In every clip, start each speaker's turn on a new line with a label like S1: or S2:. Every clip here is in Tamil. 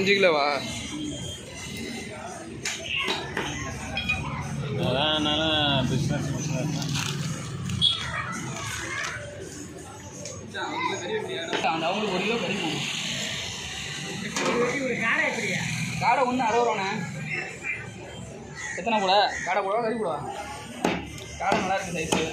S1: அஞ்சு கிலோவா
S2: அதான் அதனால பிஸ்னஸ் பிஸ்னஸ் தான்
S1: அவங்களுக்கு ஒரு கிலோ கிடைக்கும் காடை ஒன்று அறுபது ரூபாண்ணே எத்தனை கூட காடை கூட கறி கூட காடை நல்லா இருக்கு சைஸு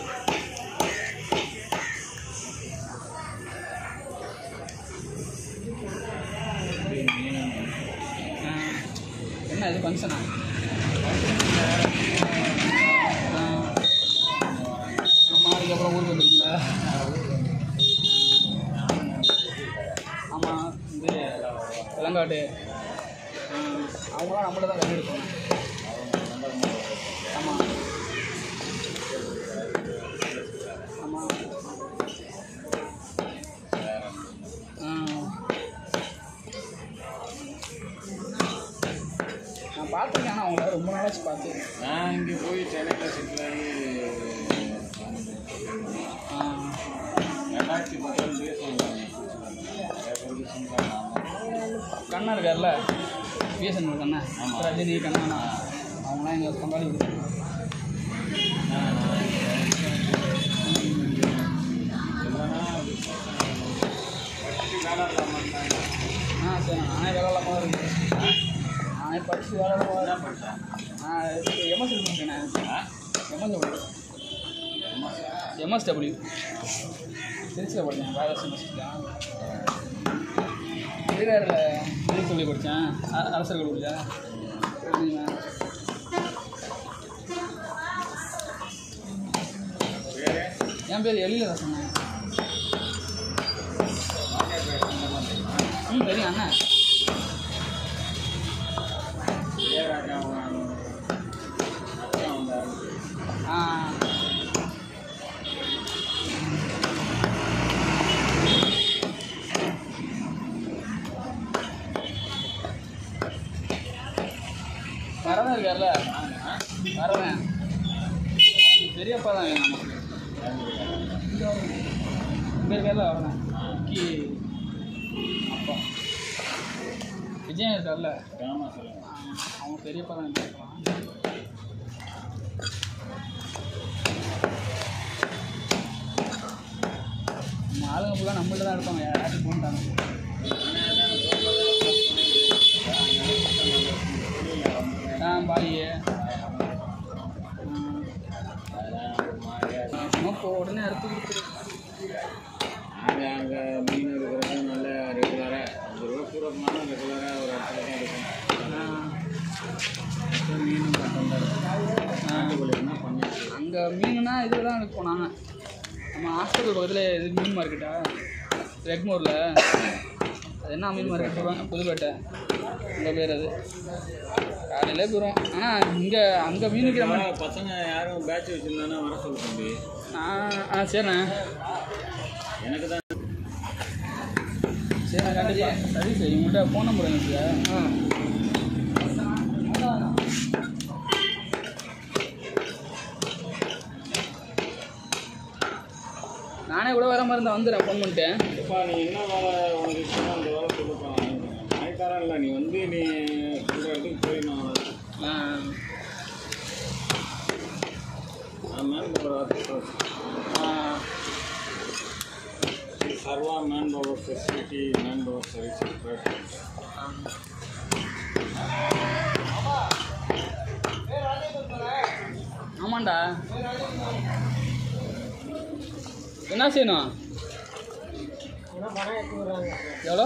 S1: என்ன இது ஃபங்க்ஷனா நம்ம அதுக்கப்புறம் ஊருக்கு வந்துருக்குல்ல ஆமாம் இது இளங்காட்டு அவங்களாம் நம்மள்ட்ட தான் கறி எடுக்கணும் ஆமாம் ஆமாம் ஆ நான் பார்த்துருக்கேன் ஆனால் அவங்கள ரொம்ப நாளாச்சு பார்த்து
S2: நான் இங்கே போய் சென்னையில் செட்டில் ஆகி
S1: ஆ
S2: ரெண்டாயிரத்தி பத்தாம் பேசுவாங்க
S1: கண்ணா இருக்கார்ல பிஎஸ்என் கண்ணா
S2: ஆமா.
S1: ரஜினி கண்ணா அவங்களாம் எங்கள் பங்காளி கொடுத்தாங்க ஆ சரி நானே வேலை இல்லாமல் தான் இருக்கேன் நானே படிச்சு வேலை இல்லாமல் தான் இருக்கேன் நான் எம்எஸ்சி முடிச்சேன் எம்எஸ் எம்எஸ்டபிள்யூ திருச்சியில் படித்தேன் வேதாஸ் யூனிவர்சிட்டியில் திருவாரூரில் திருச்சி சொல்லி படித்தேன் அ- அரசர் கல்லூரியில் தெரிஞ்சுங்களா? என் பேர் எழில தான் சொன்னேன் ம் தெரியும் அண்ணா ஆ வரதான் இருக்கார்ல வரவேன் பெரியப்பா தான் வேணும் நமக்கு இங்கே இருக்கார்ல வரேன் கி அப்பா விஜயன் இருக்கார்ல அவங்க பெரியப்பா தான் கேட்கலாம் நம்ம ஆளுங்க ஃபுல்லாக நம்மள்ட்ட தான் இருப்பாங்க யாராச்சும் போன்ட்டாங்க ஆ பாலியே இப்போ உடனே அறுத்து கொடுத்துரு
S2: அங்கே அங்கே மீன் இருக்கிறது நல்ல ரெகுலராக அஞ்சு ரூபா கூட போனாலும் ரெகுலராக ஒரு இடத்துல தான் இருக்கும்
S1: ஆ
S2: மீன் மட்டும் தான் இருக்கும்
S1: ஆ
S2: நாட்டுக்கோழின்னா பண்ணி
S1: அங்கே மீனுனா இதில் தான் எடுப்போம் நாங்கள் நம்ம ஹாஸ்பிட்டல் பக்கத்தில் இது மீன் மார்க்கெட்டா ரெக்மூரில் அது என்ன மீன் மார்க்கெட் சொல்லுவாங்க புதுப்பேட்டை அங்கே பேர் அது காலையிலே போயிடும் ஆனால் இங்கே அங்கே மீன் விற்கிற மாதிரி
S2: நம்ம பசங்க யாரும் பேட்ச் வச்சுருந்தானா வர சொல்லு தம்பி
S1: நான் ஆ சரிண்ணே
S2: எனக்கு தான்
S1: சரிண்ணே கண்டிப்பாக சரி சரி உங்கள்கிட்ட ஃபோன் நம்பர் எனக்கு ஆ நானே கூட வர மாதிரி இருந்தால் வந்துடுறேன் ஃபோன் பண்ணிட்டேன்
S2: இப்போ நீ என்ன வேலை உனக்கு இஷ்டமோ அந்த வேலை சொல்லுப்பா நாய்க்காரன் இல்லை நீ வந்து நீ சொல்கிற இடத்துக்கு போயிடணும்
S1: ஆ
S2: நான் மேன் பவர்
S1: ஆ
S2: சர்வா man power facility man power service
S1: ஆமாண்டா என்ன செய்யணும் எவ்வளோ